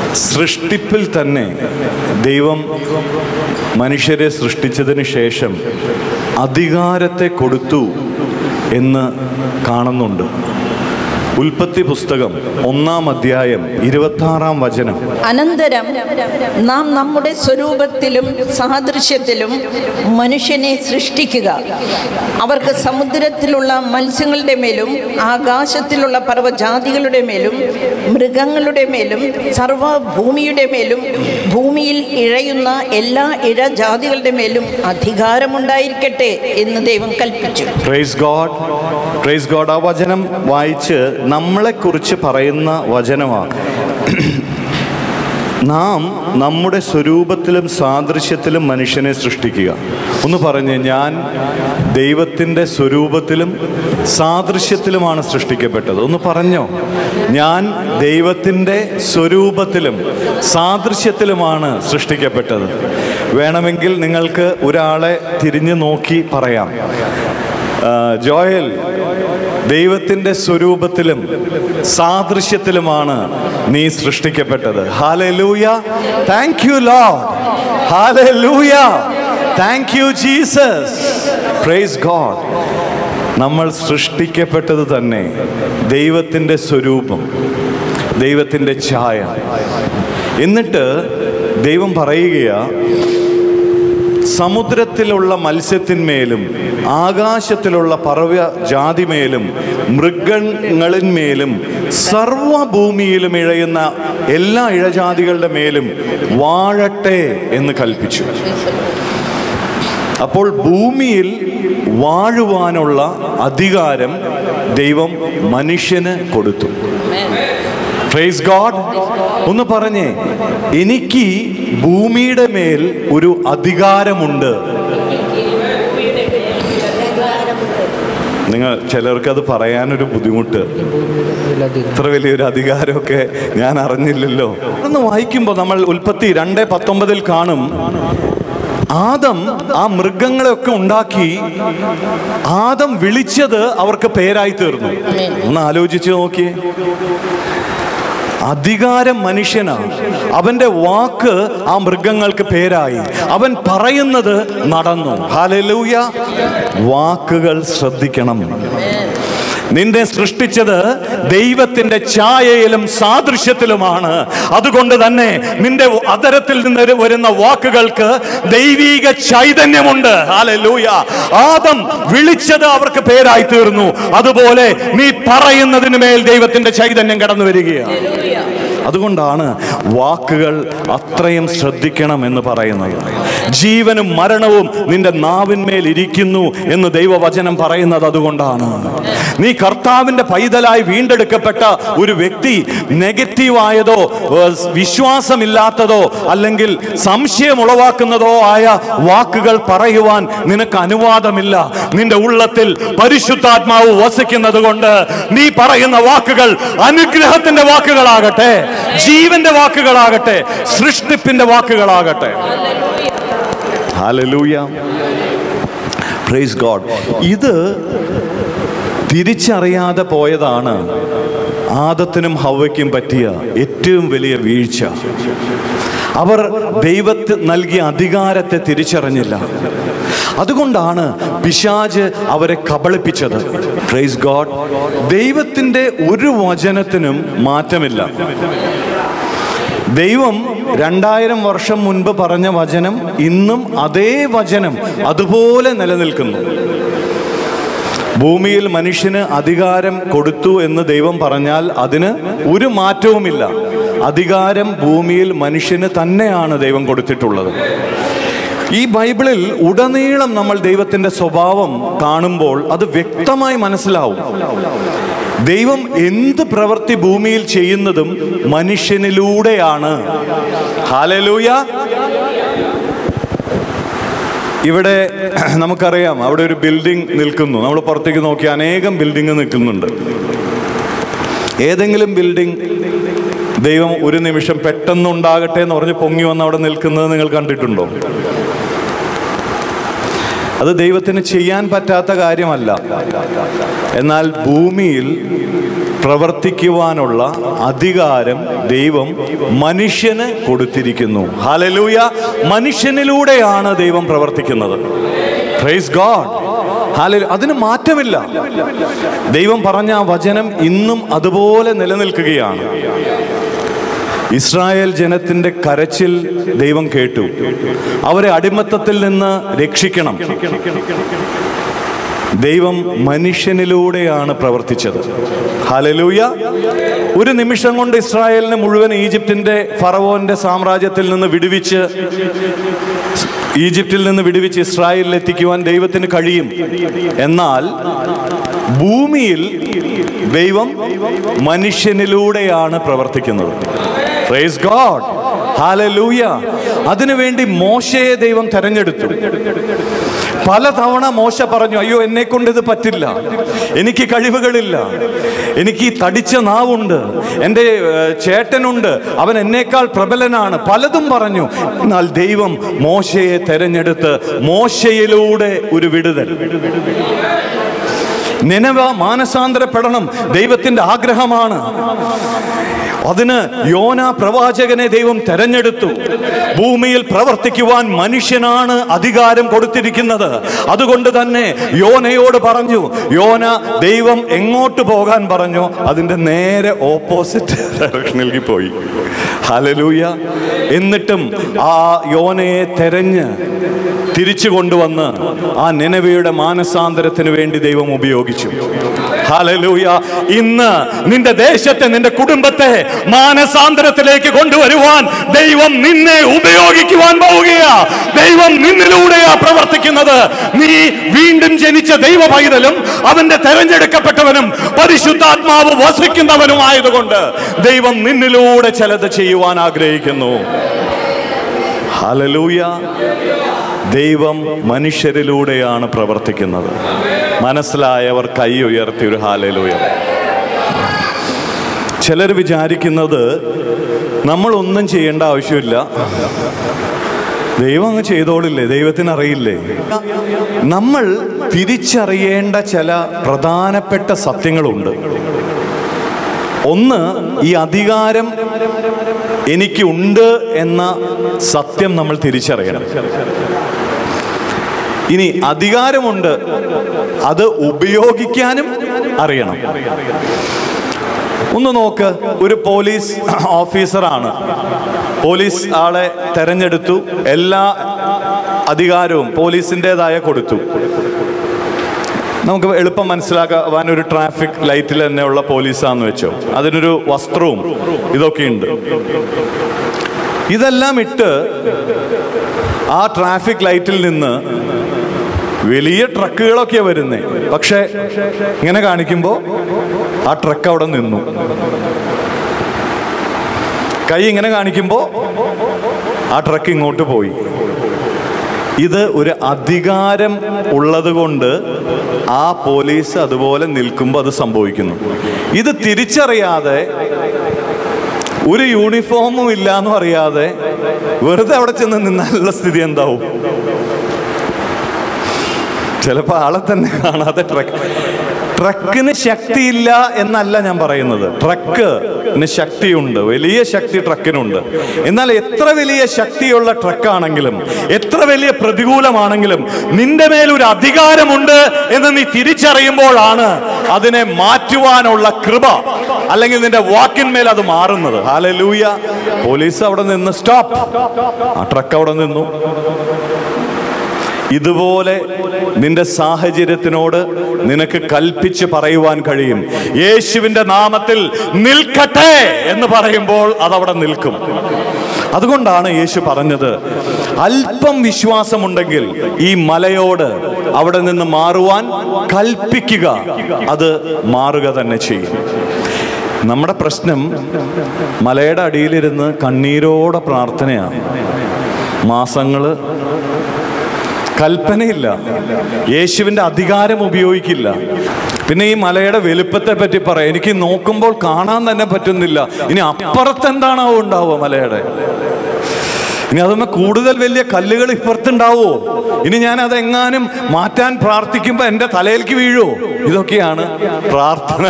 സൃഷ്ടിപ്പിൽ തന്നെ ദൈവം മനുഷ്യരെ സൃഷ്ടിച്ചതിന് ശേഷം അധികാരത്തെ കൊടുത്തു എന്ന് കാണുന്നുണ്ട് ഉൽപ്പത്തി പുസ്തകം ഒന്നാം അധ്യായം ഇരുപത്താറാം വചനം അനന്തരം നാം നമ്മുടെ സ്വരൂപത്തിലും സാദൃശ്യത്തിലും മനുഷ്യനെ സൃഷ്ടിക്കുക അവർക്ക് സമുദ്രത്തിലുള്ള മത്സ്യങ്ങളുടെ മേലും ആകാശത്തിലുള്ള പർവ്വജാതികളുടെ മേലും മൃഗങ്ങളുടെ മേലും സർവഭൂമിയുടെ മേലും ഭൂമിയിൽ ഇഴയുന്ന എല്ലാ ഇഴജാതികളുടെ മേലും അധികാരമുണ്ടായിരിക്കട്ടെ എന്ന് ദൈവം കൽപ്പിച്ചു പ്രൈസ് ഗോഡ് പ്രൈസ് ഗോഡ് ആ വചനം വായിച്ച് നമ്മളെക്കുറിച്ച് പറയുന്ന വചനമാണ് നാം നമ്മുടെ സ്വരൂപത്തിലും സാദൃശ്യത്തിലും മനുഷ്യനെ സൃഷ്ടിക്കുക ഒന്ന് പറഞ്ഞ് ഞാൻ ദൈവത്തിൻ്റെ സ്വരൂപത്തിലും സാദൃശ്യത്തിലുമാണ് സൃഷ്ടിക്കപ്പെട്ടത് ഒന്ന് പറഞ്ഞോ ഞാൻ ദൈവത്തിൻ്റെ സ്വരൂപത്തിലും സാദൃശ്യത്തിലുമാണ് സൃഷ്ടിക്കപ്പെട്ടത് വേണമെങ്കിൽ നിങ്ങൾക്ക് ഒരാളെ തിരിഞ്ഞു നോക്കി പറയാം ആ, ജോയൽ ദൈവത്തിൻ്റെ സ്വരൂപത്തിലും സാദൃശ്യത്തിലുമാണ് നീ സൃഷ്ടിക്കപ്പെട്ടത് hallelujah thank you Lord hallelujah thank you Jesus praise God നമ്മൾ സൃഷ്ടിക്കപ്പെട്ടത് തന്നെ ദൈവത്തിൻ്റെ സ്വരൂപം ദൈവത്തിൻ്റെ ഛായ എന്നിട്ട് ദൈവം പറയുകയാ സമുദ്രത്തിലുള്ള മത്സ്യത്തിന്മേലും ആകാശത്തിലുള്ള പറവ ജാതിമേലും മൃഗങ്ങളിന്മേലും സർവഭൂമിയിലും ഇഴയുന്ന എല്ലാ ഇഴജാതികളുടെ മേലും വാഴട്ടെ എന്ന് കൽപ്പിച്ചു അപ്പോൾ ഭൂമിയിൽ വാഴുവാനുള്ള അധികാരം ദൈവം മനുഷ്യന് കൊടുത്തു പ്രൈസ് ഗോഡ് ഒന്ന് പറഞ്ഞേ എനിക്ക് ഭൂമിയുടെ മേൽ ഒരു അധികാരമുണ്ട് നിങ്ങൾ ചിലർക്ക് അത് പറയാനൊരു ബുദ്ധിമുട്ട് ഇത്ര വലിയൊരു അധികാരമൊക്കെ ഞാൻ അറിഞ്ഞില്ലല്ലോ ഒന്ന് വായിക്കുമ്പോൾ നമ്മൾ ഉൽപ്പത്തി രണ്ട് പത്തൊമ്പതിൽ കാണും ആദം ആ മൃഗങ്ങളെയൊക്കെ ഉണ്ടാക്കി ആദം വിളിച്ചത് അവർക്ക് പേരായി തീർന്നു ഒന്ന് ആലോചിച്ച് നോക്കിയേ അധികാരം മനുഷ്യനാണ് അവന്റെ വാക്ക് ആ മൃഗങ്ങൾക്ക് പേരായി അവൻ പറയുന്നത് നടന്നു ഹാലലൂയ വാക്കുകൾ ശ്രദ്ധിക്കണം നിന്നെ സൃഷ്ടിച്ചത് ദൈവത്തിന്റെ ഛായയിലും സാദൃശ്യത്തിലുമാണ് അതുകൊണ്ട് തന്നെ നിന്റെ അതരത്തിൽ നിന്ന് വരുന്ന വാക്കുകൾക്ക് ദൈവീക ചൈതന്യമുണ്ട് ഹാലലൂയ ആദം വിളിച്ചത് അവർക്ക് പേരായി തീർന്നു അതുപോലെ നീ പറയുന്നതിന് മേൽ ദൈവത്തിന്റെ ചൈതന്യം കടന്നു വരികയാണ് അതുകൊണ്ടാണ് വാക്കുകൾ അത്രയും ശ്രദ്ധിക്കണം എന്ന് പറയുന്നത് ജീവനും മരണവും നിന്റെ നാവിന്മേൽ ഇരിക്കുന്നു എന്ന് ദൈവവചനം പറയുന്നത് അതുകൊണ്ടാണ് നീ കർത്താവിന്റെ പൈതലായി വീണ്ടെടുക്കപ്പെട്ട ഒരു വ്യക്തി നെഗറ്റീവായതോ ഏഹ്, വിശ്വാസമില്ലാത്തതോ അല്ലെങ്കിൽ സംശയം ഉളവാക്കുന്നതോ ആയ വാക്കുകൾ പറയുവാൻ നിനക്ക് അനുവാദമില്ല നിന്റെ ഉള്ളത്തിൽ പരിശുദ്ധാത്മാവ് വസിക്കുന്നത് കൊണ്ട് നീ പറയുന്ന വാക്കുകൾ അനുഗ്രഹത്തിന്റെ വാക്കുകളാകട്ടെ ജീവന്റെ വാക്കുകളാകട്ടെ സൃഷ്ടിപ്പിന്റെ വാക്കുകളാകട്ടെ ഹല്ലേലൂയ പ്രൈസ് ഗോഡ് ഇത് തിരിച്ചറിയാതെ പോയതാണ് ആദത്തിനും ഹവയ്ക്കും പറ്റിയ ഏറ്റവും വലിയ വീഴ്ച അവർ ദൈവത്തിന് നൽകിയ അധികാരത്തെ തിരിച്ചറിഞ്ഞില്ല അതുകൊണ്ടാണ് പിശാജ് അവരെ കബളിപ്പിച്ചത് പ്രൈസ് ഗോഡ് ദൈവത്തിൻ്റെ ഒരു വചനത്തിനും മാറ്റമില്ല ദൈവം രണ്ടായിരം വർഷം മുൻപ് പറഞ്ഞ വചനം ഇന്നും അതേ വചനം അതുപോലെ നിലനിൽക്കുന്നു ഭൂമിയിൽ മനുഷ്യന് അധികാരം കൊടുത്തു എന്ന് ദൈവം പറഞ്ഞാൽ അതിന് ഒരു മാറ്റവുമില്ല അധികാരം ഭൂമിയിൽ മനുഷ്യന് തന്നെയാണ് ദൈവം കൊടുത്തിട്ടുള്ളത് ഈ ബൈബിളിൽ ഉടനീളം നമ്മൾ ദൈവത്തിന്റെ സ്വഭാവം കാണുമ്പോൾ അത് വ്യക്തമായി മനസ്സിലാവും ദൈവം എന്ത് പ്രവൃത്തി ഭൂമിയിൽ ചെയ്യുന്നതും മനുഷ്യനിലൂടെയാണ് ഹാലലൂയ ഇവിടെ നമുക്കറിയാം അവിടെ ഒരു ബിൽഡിംഗ് നിൽക്കുന്നു നമ്മൾ പുറത്തേക്ക് നോക്കി അനേകം ബിൽഡിംഗ് നിൽക്കുന്നുണ്ട് ഏതെങ്കിലും ബിൽഡിംഗ് ദൈവം ഒരു നിമിഷം പെട്ടെന്നുണ്ടാകട്ടെ എന്ന് പറഞ്ഞ് പൊങ്ങി വന്ന് അവിടെ നിൽക്കുന്നത് നിങ്ങൾ കണ്ടിട്ടുണ്ടോ അത് ദൈവത്തിന് ചെയ്യാൻ പറ്റാത്ത കാര്യമല്ല എന്നാൽ ഭൂമിയിൽ പ്രവർത്തിക്കുവാനുള്ള അധികാരം ദൈവം മനുഷ്യന് കൊടുത്തിരിക്കുന്നു ഹലലൂയ മനുഷ്യനിലൂടെയാണ് ദൈവം പ്രവർത്തിക്കുന്നത് പ്രൈസ് ഗോഡ് ഹാലലു അതിന് മാറ്റമില്ല ദൈവം പറഞ്ഞ ആ വചനം ഇന്നും അതുപോലെ നിലനിൽക്കുകയാണ് ഇസ്രായേൽ ജനത്തിന്റെ കരച്ചിൽ ദൈവം കേട്ടു അവരെ അടിമത്തത്തിൽ നിന്ന് രക്ഷിക്കണം ദൈവം മനുഷ്യനിലൂടെയാണ് പ്രവർത്തിച്ചത് ഹലലൂയ ഒരു നിമിഷം കൊണ്ട് ഇസ്രായേലിനെ മുഴുവൻ ഈജിപ്തിന്റെ ഫറവോന്റെ സാമ്രാജ്യത്തിൽ നിന്ന് വിടുവിച്ച് ഈജിപ്തിൽ നിന്ന് വിടുവിച്ച് ഇസ്രായേലിൽ എത്തിക്കുവാൻ ദൈവത്തിന് കഴിയും എന്നാൽ ഭൂമിയിൽ ദൈവം മനുഷ്യനിലൂടെയാണ് പ്രവർത്തിക്കുന്നത് പ്രൈസ് ഗോഡ് ഹാലലൂയ അതിനുവേണ്ടി മോശയെ ദൈവം തെരഞ്ഞെടുത്തു പലതവണ മോശ പറഞ്ഞു അയ്യോ എന്നെ കൊണ്ട് ഇത് പറ്റില്ല എനിക്ക് കഴിവുകളില്ല എനിക്ക് ഈ തടിച്ച നാവുണ്ട് എൻ്റെ ഏഹ്, ചേട്ടനുണ്ട് അവൻ എന്നേക്കാൾ പ്രബലനാണ് പലതും പറഞ്ഞു എന്നാൽ ദൈവം മോശയെ തെരഞ്ഞെടുത്ത് മോശയിലൂടെ ഒരു വിടുതൽ നിനവ മാനസാന്തരപ്പെടണം ദൈവത്തിന്റെ ആഗ്രഹമാണ് അതിന് യോന പ്രവാചകനെ ദൈവം തെരഞ്ഞെടുത്തു ഭൂമിയിൽ പ്രവർത്തിക്കുവാൻ മനുഷ്യനാണ് അധികാരം കൊടുത്തിരിക്കുന്നത് അതുകൊണ്ട് തന്നെ യോനയോട് പറഞ്ഞു യോന ദൈവം എങ്ങോട്ട് പോകാൻ പറഞ്ഞു അതിന്റെ നേരെ ഓപ്പോസിറ്റ് ഡയറക്ഷനിലേക്ക് പോയി ഹലലൂയ എന്നിട്ടും ആ യോനയെ തെരഞ്ഞ് തിരിച്ചു കൊണ്ടുവന്ന് ആ നിലവയുടെ മാനസാന്തരത്തിന് വേണ്ടി ദൈവം ഉപയോഗിച്ചു ഹല്ലേലൂയ ഇന്ന് നിന്റെ ദേശത്തെ നിന്റെ കുടുംബത്തെ മാനസാന്തരത്തിലേക്ക് കൊണ്ടുവരുവാൻ ദൈവം നിന്നെ ഉപയോഗിക്കുവാൻ പോവുകയാ ദൈവം നിന്നിലൂടെയാ പ്രവർത്തിക്കുന്നത് നീ വീണ്ടും ജനിച്ച ദൈവ പൈതലും അവന്റെ തെരഞ്ഞെടുക്കപ്പെട്ടവനും പരിശുദ്ധാത്മാവ് വസിക്കുന്നവനുമായതുകൊണ്ട് ദൈവം നിന്നിലൂടെ ചിലത് ചെയ്യുവാൻ ആഗ്രഹിക്കുന്നു ഹലലൂയ ദൈവം മനുഷ്യരിലൂടെയാണ് പ്രവർത്തിക്കുന്നത് മനസ്സിലായവർ കൈ ഉയർത്തി ഒരു ഹാലലൂയ ചിലർ വിചാരിക്കുന്നത് നമ്മളൊന്നും ചെയ്യേണ്ട ആവശ്യമില്ല ദൈവം അങ്ങ് ചെയ്തോളില്ലേ ദൈവത്തിന് അറിയില്ലേ നമ്മൾ തിരിച്ചറിയേണ്ട ചില പ്രധാനപ്പെട്ട സത്യങ്ങളുണ്ട് ഒന്ന് ഈ അധികാരം എനിക്കുണ്ട് എന്ന സത്യം നമ്മൾ തിരിച്ചറിയണം ഇനി അധികാരമുണ്ട് അത് ഉപയോഗിക്കാനും അറിയണം ഒന്ന് നോക്ക് ഒരു പോലീസ് ഓഫീസറാണ് പോലീസ് ആളെ തെരഞ്ഞെടുത്തു എല്ലാ അധികാരവും പോലീസിൻ്റെതായ കൊടുത്തു നമുക്ക് എളുപ്പം മനസ്സിലാക്കാൻ ഒരു ട്രാഫിക് ലൈറ്റിൽ തന്നെയുള്ള പോലീസാന്ന് വെച്ചോ അതിനൊരു വസ്ത്രവും ഇതൊക്കെയുണ്ട് ഇതെല്ലാം ഇട്ട് ആ ട്രാഫിക് ലൈറ്റിൽ നിന്ന് വലിയ ട്രക്കുകളൊക്കെയാ വരുന്നേ പക്ഷെ ഇങ്ങനെ കാണിക്കുമ്പോൾ ആ ട്രക്ക് അവിടെ നിന്നു കൈ ഇങ്ങനെ കാണിക്കുമ്പോൾ ആ ട്രക്ക് ഇങ്ങോട്ട് പോയി ഇത് ഒരു അധികാരം ഉള്ളത് കൊണ്ട് ആ പോലീസ് അതുപോലെ നിൽക്കുമ്പോൾ അത് സംഭവിക്കുന്നു ഇത് തിരിച്ചറിയാതെ ഒരു യൂണിഫോമും ഇല്ല എന്നും അറിയാതെ വെറുതെ അവിടെ ചെന്ന് നിന്നാലുള്ള സ്ഥിതി എന്താവും ചിലപ്പോൾ ആളെ തന്നെ കാണാതെ ട്രക്ക് ട്രക്കിന് ശക്തിയില്ല എന്നല്ല ഞാൻ പറയുന്നത് ട്രക്കിന് ശക്തിയുണ്ട് വലിയ ശക്തി ട്രക്കിനുണ്ട് എന്നാൽ എത്ര വലിയ ശക്തിയുള്ള ട്രക്കാണെങ്കിലും എത്ര വലിയ പ്രതികൂലമാണെങ്കിലും നിന്റെ മേൽ ഒരു അധികാരമുണ്ട് എന്ന് നീ തിരിച്ചറിയുമ്പോഴാണ് അതിനെ മാറ്റുവാനുള്ള കൃപ അല്ലെങ്കിൽ നിന്റെ വാക്കിന്മേൽ അത് മാറുന്നത് ഹാലലൂയ പോലീസ് അവിടെ നിന്ന് സ്റ്റോപ്പ് ആ ട്രക്ക് അവിടെ നിന്നു ഇതുപോലെ നിന്റെ സാഹചര്യത്തിനോട് നിനക്ക് കൽപ്പിച്ച് പറയുവാൻ കഴിയും യേശുവിന്റെ നാമത്തിൽ നിൽക്കട്ടെ എന്ന് പറയുമ്പോൾ അതവിടെ നിൽക്കും അതുകൊണ്ടാണ് യേശു പറഞ്ഞത് അല്പം വിശ്വാസമുണ്ടെങ്കിൽ ഈ മലയോട് അവിടെ നിന്ന് മാറുവാൻ കൽപ്പിക്കുക അത് മാറുക തന്നെ ചെയ്യും നമ്മുടെ പ്രശ്നം മലയുടെ അടിയിലിരുന്ന് കണ്ണീരോടെ പ്രാർത്ഥനയാണ് മാസങ്ങള് കൽപ്പനയില്ല യേശുവിന്റെ അധികാരം ഉപയോഗിക്കില്ല പിന്നെ ഈ മലയുടെ വലുപ്പത്തെ പറ്റി പറയാം എനിക്ക് നോക്കുമ്പോൾ കാണാൻ തന്നെ പറ്റുന്നില്ല ഇനി അപ്പുറത്ത് എന്താണാവോ ഉണ്ടാവുക മലയുടെ ഇനി അതൊന്ന് കൂടുതൽ വലിയ കല്ലുകൾ ഇപ്പുറത്തുണ്ടാവോ ഇനി ഞാൻ അതെങ്ങാനും മാറ്റാൻ പ്രാർത്ഥിക്കുമ്പോൾ എൻ്റെ തലയിലേക്ക് വീഴുമോ ഇതൊക്കെയാണ് പ്രാർത്ഥന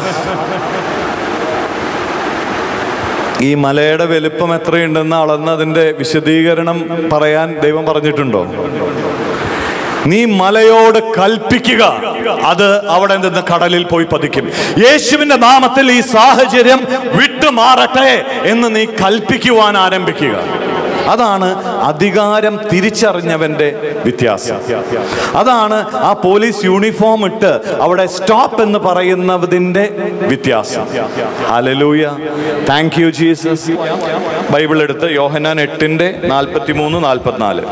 ഈ മലയുടെ വലുപ്പം എത്രയുണ്ടെന്ന് അളന്ന് അതിൻ്റെ വിശദീകരണം പറയാൻ ദൈവം പറഞ്ഞിട്ടുണ്ടോ നീ മലയോട് കൽപ്പിക്കുക അത് അവിടെ നിന്ന് കടലിൽ പോയി പതിക്കും യേശുവിന്റെ നാമത്തിൽ ഈ സാഹചര്യം വിട്ടുമാറട്ടെ എന്ന് നീ കൽപ്പിക്കുവാൻ ആരംഭിക്കുക അതാണ് അധികാരം തിരിച്ചറിഞ്ഞവന്റെ വ്യത്യാസം അതാണ് ആ പോലീസ് യൂണിഫോം ഇട്ട് അവിടെ സ്റ്റോപ്പ് എന്ന് പറയുന്നതിന്റെ വ്യത്യാസം hallelujah thank you Jesus Bible എടുത്ത് യോഹനാൻ എട്ടിന്റെ നാൽപ്പത്തി മൂന്ന് നാൽപ്പത്തിനാല്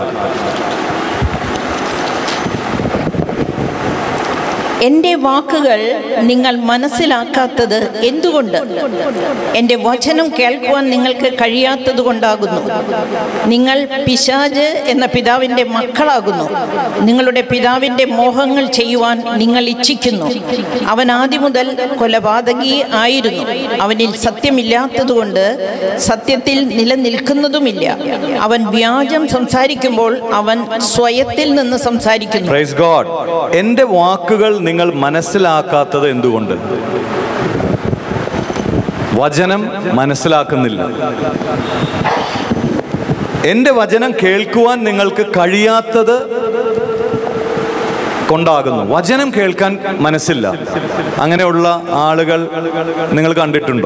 എൻ്റെ വാക്കുകൾ നിങ്ങൾ മനസ്സിലാക്കാത്തത് എന്തുകൊണ്ട് എൻ്റെ വചനം കേൾക്കുവാൻ നിങ്ങൾക്ക് കഴിയാത്തത് കൊണ്ടാകുന്നു നിങ്ങൾ പിശാജ് എന്ന പിതാവിൻ്റെ മക്കളാകുന്നു നിങ്ങളുടെ പിതാവിൻ്റെ മോഹങ്ങൾ ചെയ്യുവാൻ നിങ്ങൾ ഇച്ഛിക്കുന്നു അവൻ ആദ്യം മുതൽ കൊലപാതകി ആയിരുന്നു അവനിൽ സത്യമില്ലാത്തതുകൊണ്ട് സത്യത്തിൽ നിലനിൽക്കുന്നതുമില്ല അവൻ വ്യാജം സംസാരിക്കുമ്പോൾ അവൻ സ്വയത്തിൽ നിന്ന് സംസാരിക്കുന്നു പ്രൈസ് ഗോഡ് എൻ്റെ വാക്കുകൾ നിങ്ങൾ മനസ്സിലാക്കാത്തത് എന്തുകൊണ്ട് വചനം മനസ്സിലാക്കുന്നില്ല എൻ്റെ വചനം കേൾക്കുവാൻ നിങ്ങൾക്ക് കഴിയാത്തത് കൊണ്ടാകുന്നു വചനം കേൾക്കാൻ മനസ്സില്ല അങ്ങനെയുള്ള ആളുകൾ നിങ്ങൾ കണ്ടിട്ടുണ്ടോ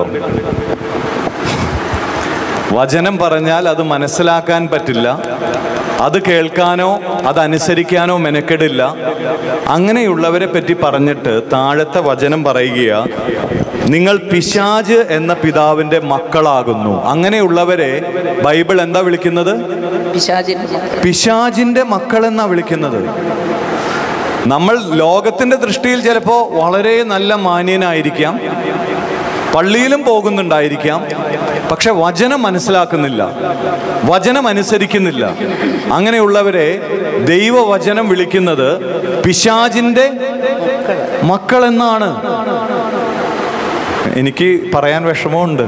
വചനം പറഞ്ഞാൽ അത് മനസ്സിലാക്കാൻ പറ്റില്ല അത് കേൾക്കാനോ അത് അനുസരിക്കാനോ മെനക്കെടില്ല അങ്ങനെയുള്ളവരെ പറ്റി പറഞ്ഞിട്ട് താഴത്തെ വചനം പറയുക നിങ്ങൾ പിശാജ് എന്ന പിതാവിന്റെ മക്കളാകുന്നു അങ്ങനെയുള്ളവരെ ബൈബിൾ എന്താ വിളിക്കുന്നത് പിശാചിന്റെ മക്കൾ പിശാജിന്റെ മക്കൾ എന്നാ വിളിക്കുന്നത് നമ്മൾ ലോകത്തിന്റെ ദൃഷ്ടിയിൽ ചിലപ്പോൾ വളരെ നല്ല മാന്യനായിരിക്കാം പള്ളിയിലും പോകുന്നുണ്ടായിരിക്കാം പക്ഷെ വചനം മനസ്സിലാക്കുന്നില്ല വചനം അനുസരിക്കുന്നില്ല അങ്ങനെയുള്ളവരെ ദൈവവചനം വിളിക്കുന്നത് പിശാജിന്റെ മക്കൾ എന്നാണ് എനിക്ക് പറയാൻ വിഷമമുണ്ട്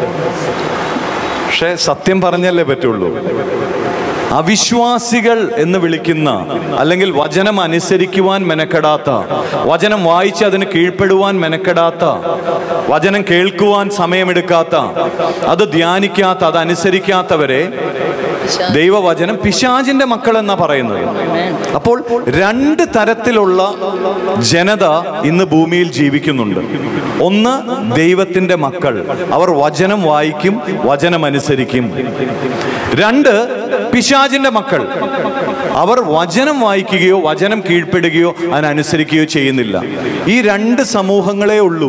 പക്ഷെ സത്യം പറഞ്ഞല്ലേ പറ്റുള്ളൂ അവിശ്വാസികൾ എന്ന് വിളിക്കുന്ന അല്ലെങ്കിൽ വചനം അനുസരിക്കുവാൻ മെനക്കെടാത്ത വചനം വായിച്ച് അതിന് കീഴ്പ്പെടുവാൻ മെനക്കെടാത്ത വചനം കേൾക്കുവാൻ സമയമെടുക്കാത്ത അത് ധ്യാനിക്കാത്ത അത് അനുസരിക്കാത്തവരെ ദൈവവചനം പിശാചിന്റെ മക്കൾ എന്നാ പറയുന്നത് അപ്പോൾ രണ്ട് തരത്തിലുള്ള ജനത ഇന്ന് ഭൂമിയിൽ ജീവിക്കുന്നുണ്ട് ഒന്ന് ദൈവത്തിന്റെ മക്കൾ അവർ വചനം വായിക്കും വചനം അനുസരിക്കും രണ്ട് പിശാചിന്റെ മക്കൾ അവർ വചനം വായിക്കുകയോ വചനം കീഴ്പ്പെടുകയോ അതിനനുസരിക്കുകയോ ചെയ്യുന്നില്ല ഈ രണ്ട് സമൂഹങ്ങളേ ഉള്ളൂ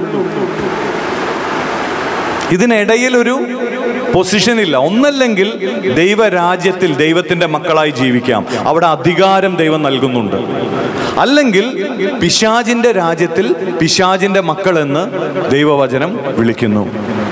ഇതിനിടയിൽ ഒരു പൊസിഷൻ ഇല്ല ഒന്നല്ലെങ്കിൽ ദൈവരാജ്യത്തിൽ ദൈവത്തിന്റെ മക്കളായി ജീവിക്കാം അവിടെ അധികാരം ദൈവം നൽകുന്നുണ്ട് അല്ലെങ്കിൽ പിശാജിന്റെ രാജ്യത്തിൽ പിശാജിന്റെ മക്കൾ എന്ന് ദൈവവചനം വിളിക്കുന്നു